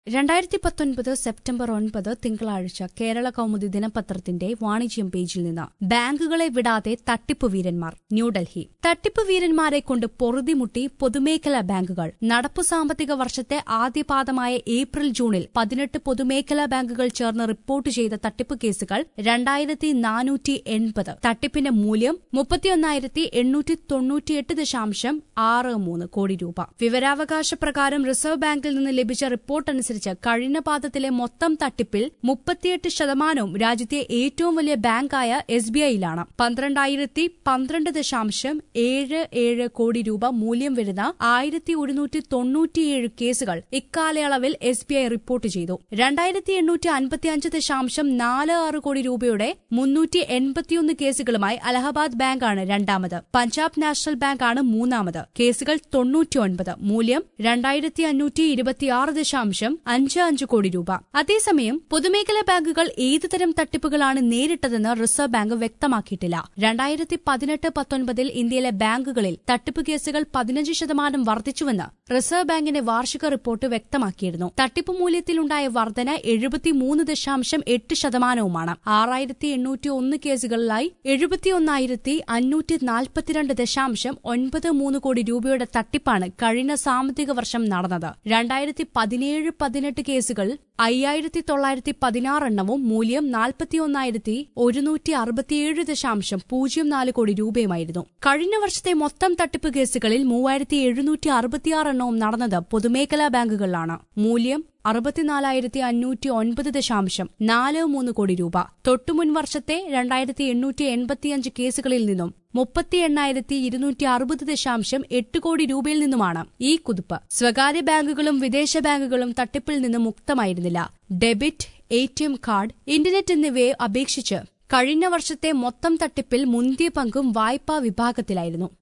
രണ്ടായിരത്തി പത്തൊൻപത് സെപ്റ്റംബർ ഒൻപത് തിങ്കളാഴ്ച കേരള കൗമുദി ദിനപത്രത്തിന്റെ വാണിജ്യം പേജിൽ നിന്ന് ബാങ്കുകളെ വിടാതെ തട്ടിപ്പ് വീരന്മാർ ന്യൂഡൽഹി തട്ടിപ്പ് വീരന്മാരെ കൊണ്ട് പൊറുതിമുട്ടി പൊതുമേഖലാ ബാങ്കുകൾ നടപ്പു സാമ്പത്തിക വർഷത്തെ ആദ്യപാദമായ ഏപ്രിൽ ജൂണിൽ പതിനെട്ട് പൊതുമേഖലാ ബാങ്കുകൾ ചേർന്ന് റിപ്പോർട്ട് ചെയ്ത തട്ടിപ്പ് കേസുകൾ രണ്ടായിരത്തി നാനൂറ്റി എൺപത് തട്ടിപ്പിന്റെ മൂല്യം മുപ്പത്തിയൊന്നായിരത്തി എണ്ണൂറ്റി തൊണ്ണൂറ്റിയെട്ട് ദശാംശം ആറ് മൂന്ന് കോടി രൂപ വിവരാവകാശ പ്രകാരം റിസർവ് ബാങ്കിൽ നിന്ന് ലഭിച്ച റിപ്പോർട്ട് അനുസരിച്ച് കഴിഞ്ഞ പാദത്തിലെ മൊത്തം തട്ടിപ്പിൽ മുപ്പത്തിയെട്ട് ശതമാനവും രാജ്യത്തെ ഏറ്റവും വലിയ ബാങ്കായ എസ് ബി ഐയിലാണ് പന്ത്രണ്ടായിരത്തി പന്ത്രണ്ട് ദശാംശം ഏഴ് ഏഴ് കോടി രൂപ മൂല്യം വരുന്ന ആയിരത്തി ഒരുന്നൂറ്റി തൊണ്ണൂറ്റിയേഴ് കേസുകൾ ഇക്കാലയളവിൽ എസ് ബി ഐ റിപ്പോർട്ട് ചെയ്തു രണ്ടായിരത്തി എണ്ണൂറ്റി അൻപത്തിയഞ്ച് ദശാംശം നാല് ആറ് കോടി രൂപയുടെ മുന്നൂറ്റി എൺപത്തിയൊന്ന് കേസുകളുമായി അലഹബാദ് ബാങ്കാണ് രണ്ടാമത് പഞ്ചാബ് നാഷണൽ ബാങ്കാണ് മൂന്നാമത് കേസുകൾ തൊണ്ണൂറ്റിയൊൻപത് മൂല്യം രണ്ടായിരത്തി അഞ്ഞൂറ്റി ഇരുപത്തിയാറ് ദശാംശം അഞ്ച് അഞ്ച് കോടി രൂപ അതേസമയം പൊതുമേഖലാ ബാങ്കുകൾ ഏതുതരം തട്ടിപ്പുകളാണ് നേരിട്ടതെന്ന് റിസർവ് ബാങ്ക് വ്യക്തമാക്കിയിട്ടില്ല രണ്ടായിരത്തി പതിനെട്ട് പത്തൊൻപതിൽ ഇന്ത്യയിലെ ബാങ്കുകളിൽ തട്ടിപ്പ് കേസുകൾ പതിനഞ്ച് ശതമാനം വർദ്ധിച്ചുവെന്ന് റിസർവ് ബാങ്കിന്റെ വാർഷിക റിപ്പോർട്ട് വ്യക്തമാക്കിയിരുന്നു തട്ടിപ്പ് മൂല്യത്തിലുണ്ടായ വർധന എഴുപത്തിമൂന്ന് ദശാംശം എട്ട് ശതമാനവുമാണ് ആറായിരത്തി എണ്ണൂറ്റി ഒന്ന് കേസുകളിലായി എഴുപത്തിയൊന്നായിരത്തി അഞ്ഞൂറ്റി നാൽപ്പത്തിരണ്ട് ദശാംശം ഒൻപത് മൂന്ന് കോടി രൂപയുടെ തട്ടിപ്പാണ് കഴിഞ്ഞ സാമ്പത്തിക വർഷം നടന്നത് രണ്ടായിരത്തി പതിനേഴ് പതിനെട്ട് കേസുകൾ അയ്യായിരത്തി തൊള്ളായിരത്തി പതിനാറെണ്ണവും മൂല്യം നാൽപ്പത്തിയൊന്നായിരത്തി ഒരുന്നൂറ്റി അറുപത്തിയേഴ് ദശാംശം പൂജ്യം നാല് കോടി രൂപയുമായിരുന്നു കഴിഞ്ഞ വർഷത്തെ മൊത്തം തട്ടിപ്പ് കേസുകളിൽ മൂവായിരത്തി എഴുന്നൂറ്റി അറുപത്തിയാറ് എണ്ണവും നടന്നത് പൊതുമേഖലാ ബാങ്കുകളിലാണ് മൂല്യം അറുപത്തിനാലായിരത്തി അഞ്ഞൂറ്റി ഒൻപത് ദശാംശം നാല് മൂന്ന് കോടി രൂപ തൊട്ടുമുൻ വർഷത്തെ രണ്ടായിരത്തി എണ്ണൂറ്റി എൺപത്തിയഞ്ച് കേസുകളിൽ നിന്നും മുപ്പത്തി എണ്ണായിരത്തി ഇരുന്നൂറ്റി അറുപത് ദശാംശം എട്ട് കോടി രൂപയിൽ നിന്നുമാണ് ഈ കുതിപ്പ് സ്വകാര്യ ബാങ്കുകളും വിദേശ ബാങ്കുകളും തട്ടിപ്പിൽ നിന്ന് മുക്തമായിരുന്നില്ല debit A T M card internet എന്നിവയെ അപേക്ഷിച്ച് കഴിഞ്ഞ വർഷത്തെ മൊത്തം തട്ടിപ്പിൽ മുന്തിയ പങ്കും വായ്പാ വിഭാഗത്തിലായിരുന്നു